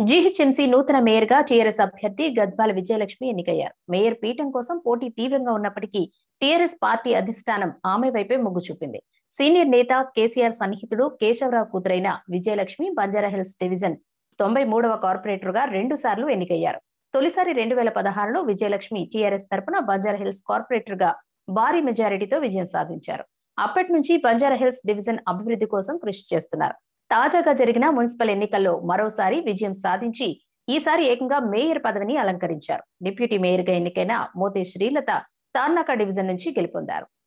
GHMC నూతన mayor గా TRS అభ్యర్థి గద్వాల విజయలక్ష్మి ఎన్నికయ్యారు మేయర్ పీఠం కోసం పోటీ తీవ్రంగా ఉన్నప్పటికీ టీఆర్ఎస్ పార్టీ అధిష్టానం ఆమె వైపే మొగ్గు చూపింది సీనియర్ నేత కేసీఆర్ సన్నిహితుడు కేశవరావు కూతురైన విజయలక్ష్మి బంజారాహిల్స్ డివిజన్ తొంభై మూడవ కార్పొరేటర్ గా రెండు సార్లు ఎన్నికయ్యారు తొలిసారి రెండు వేల పదహారులో విజయలక్ష్మి టీఆర్ఎస్ తరపున బంజారాహిల్స్ కార్పొరేటర్ గా భారీ మెజారిటీతో విజయం సాధించారు అప్పటి నుంచి బంజారాహిల్స్ డివిజన్ అభివృద్ధి కోసం కృషి చేస్తున్నారు తాజాగా జరిగిన మున్సిపల్ ఎన్నికల్లో మరోసారి విజయం సాధించి ఈసారి ఏకంగా మేయర్ పదవిని అలంకరించారు డిప్యూటీ మేయర్ గా ఎన్నికైన మోతే శ్రీలత తార్నాక డివిజన్ నుంచి గెలుపొందారు